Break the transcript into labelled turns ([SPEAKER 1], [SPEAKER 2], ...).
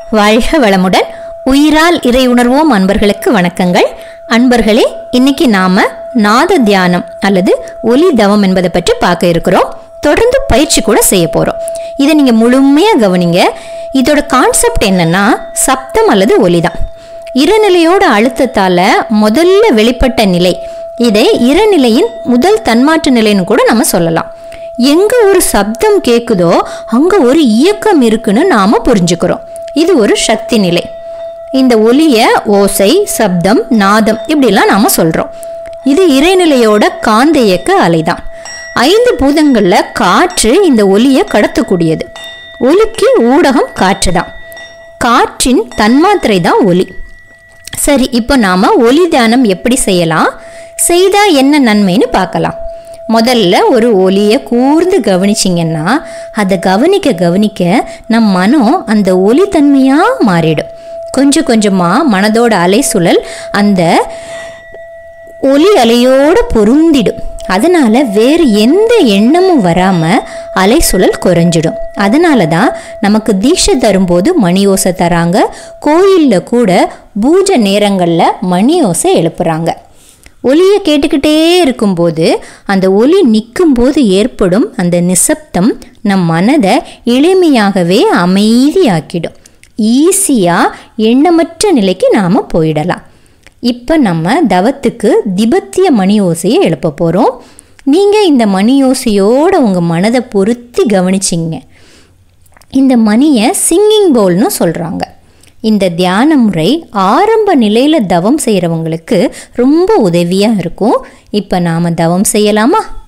[SPEAKER 1] வாழ்க வளமுடன் உயிரால் இறை உணர்வோம் அன்பர்களுக்கு வணக்கங்கள் அன்பர்களே இன்னைக்கு நாம நாத தியானம் அல்லது ஒலி தவம் என்பதை பற்றி பார்க்க இருக்கிறோம் தொடர்ந்து பயிற்சி கூட செய்ய போறோம் இதை நீங்க முழுமையா கவனிங்க இதோட கான்செப்ட் என்னன்னா சப்தம் அல்லது ஒலிதான் இருநிலையோட அழுத்தத்தால முதல்ல வெளிப்பட்ட நிலை இதை இருநிலையின் முதல் தன்மாற்ற நிலைன்னு கூட நம்ம சொல்லலாம் எங்க ஒரு சப்தம் கேக்குதோ அங்க ஒரு இயக்கம் இருக்குன்னு நாம புரிஞ்சுக்கிறோம் இது ஒரு சக்தி நிலை இந்த ஒலிய ஓசை சப்தம் நாதம் இப்படிலாம் நாம சொல்றோம் இது இறைநிலையோட காந்த இயக்க அலைதான் ஐந்து பூதங்கள்ல காற்று இந்த ஒலியை கடத்தக்கூடியது ஒலிக்கு ஊடகம் காற்று தான் காற்றின் தன்மாத்திரை தான் ஒலி சரி இப்போ நாம ஒலி தியானம் எப்படி செய்யலாம் செய்தா என்ன நன்மைன்னு பார்க்கலாம் முதல்ல ஒரு ஒலியை கூர்ந்து கவனிச்சிங்கன்னா அதை கவனிக்க கவனிக்க நம் மனம் அந்த ஒலி தன்மையாக மாறிடும் கொஞ்சம் கொஞ்சமாக மனதோட அலை சுழல் அந்த ஒலி அலையோடு பொருந்திடும் அதனால வேறு எந்த எண்ணமும் வராம அலை சுழல் குறைஞ்சிடும் அதனால தான் நமக்கு தீட்சை தரும்போது மணி ஓசை தராங்க கோயிலில் கூட பூஜை நேரங்களில் மணி ஓசை எழுப்புறாங்க ஒலியை கேட்டுக்கிட்டே இருக்கும்போது அந்த ஒலி நிற்கும்போது ஏற்படும் அந்த நிசப்தம் நம் மனதை எளிமையாகவே அமைதியாக்கிடும் ஈஸியாக எண்ணமற்ற நிலைக்கு நாம் போயிடலாம் இப்போ நம்ம தவத்துக்கு திபத்திய மணி ஓசையை எழுப்ப போகிறோம் நீங்கள் இந்த மணி ஓசையோடு உங்கள் மனதை பொருத்தி கவனிச்சிங்க இந்த மணியை சிங்கிங் பவுல்னு சொல்கிறாங்க இந்த தியான முறை ஆரம்ப நிலையில் தவம் செய்கிறவங்களுக்கு ரொம்ப உதவியாக இருக்கும் இப்போ நாம் தவம் செய்யலாமா